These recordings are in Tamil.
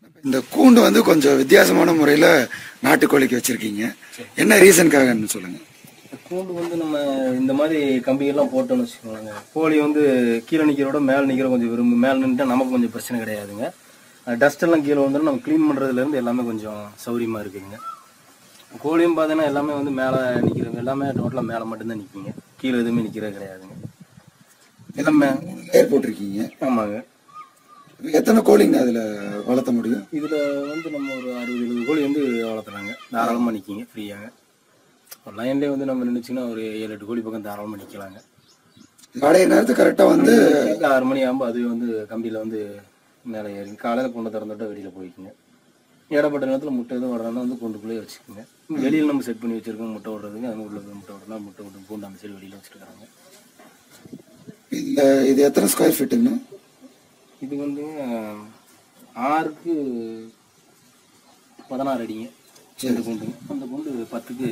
இந்த கூண்டு வந்து கொஞ்சம் வித்தியாசமான முறையில நாட்டுக்கோழிக்கு வச்சிருக்கீங்க என்ன ரீசனுக்காகன்னு சொல்லுங்க கூண்டு வந்து நம்ம இந்த மாதிரி கம்பியெல்லாம் போட்டோம்னு வச்சுக்கோங்க கோழி வந்து கீழே நிற்கிறோட மேலே நிற்கிற கொஞ்சம் விரும்பு மேலே நின்றுட்டா நமக்கு கொஞ்சம் பிரச்சனை கிடையாதுங்க டஸ்ட் எல்லாம் கீழே வந்துடும் நம்ம க்ளீன் பண்ணுறதுலேருந்து எல்லாமே கொஞ்சம் சௌரியமாக இருக்குதுங்க கோழியும் பார்த்தீங்கன்னா எல்லாமே வந்து மேலே நிற்கிறவங்க எல்லாமே டோட்டலாக மேலே மட்டும்தான் நிற்கிங்க கீழே எதுவுமே நிற்கிறது கிடையாதுங்க எல்லாமே லேயர் போட்டிருக்கீங்க ஆமாங்க எத்தனை கோழிங்க அதுல வளர்த்த முடியும் இதில் வந்து நம்ம ஒரு அறுபது எழுபது கோழி வந்து வளர்த்துறாங்க தாராளமாக நிற்கிங்க ஃப்ரீயாங்க ஒரு லைன்லேயே வந்து நம்ம நின்றுச்சுன்னா ஒரு ஏழு எட்டு கோழி பக்கம் தாராளமாக நிற்கலாங்க அடைய நேரத்துக்கு கரெக்டா வந்து காலையில ஆறு மணி ஆகும்போது அதுவே வந்து கம்பியில் வந்து மேலே ஏறி காலையில் கொண்டு திறந்துட்டு வெளியில் போய்க்குங்க இடப்பட்ட நேரத்தில் முட்டை எதுவும் வர்றதுனா வந்து கொண்டுக்குள்ளேயே வச்சுக்கோங்க வெளியில் நம்ம செட் பண்ணி வச்சிருக்கோம் முட்டை விடுறதுக்கு அது உள்ள போய் முட்டை விடலாம் முட்டை விட்டு பூண்டு அந்த சைடு வெளியில் வச்சுருக்காங்க இந்த இது எத்தனை ஸ்கொயர் ஃபீட்டுங்க இது வந்து ஆறுக்கு பதினாறு அடிங்க இந்த குண்டுங்க அந்த குண்டு பத்துக்கு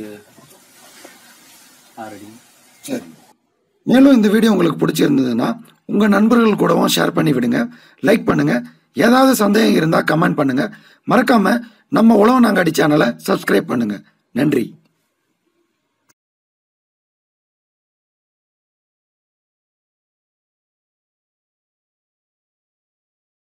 ஆறு அடிங்க சரி மேலும் இந்த வீடியோ உங்களுக்கு பிடிச்சிருந்ததுன்னா உங்க நண்பர்கள் கூடவும் ஷேர் பண்ணி விடுங்க லைக் பண்ணுங்க ஏதாவது சந்தேகம் இருந்தால் கமெண்ட் பண்ணுங்க மறக்காம நம்ம உழவு நாங்காடி சேனலை சப்ஸ்கிரைப் பண்ணுங்க நன்றி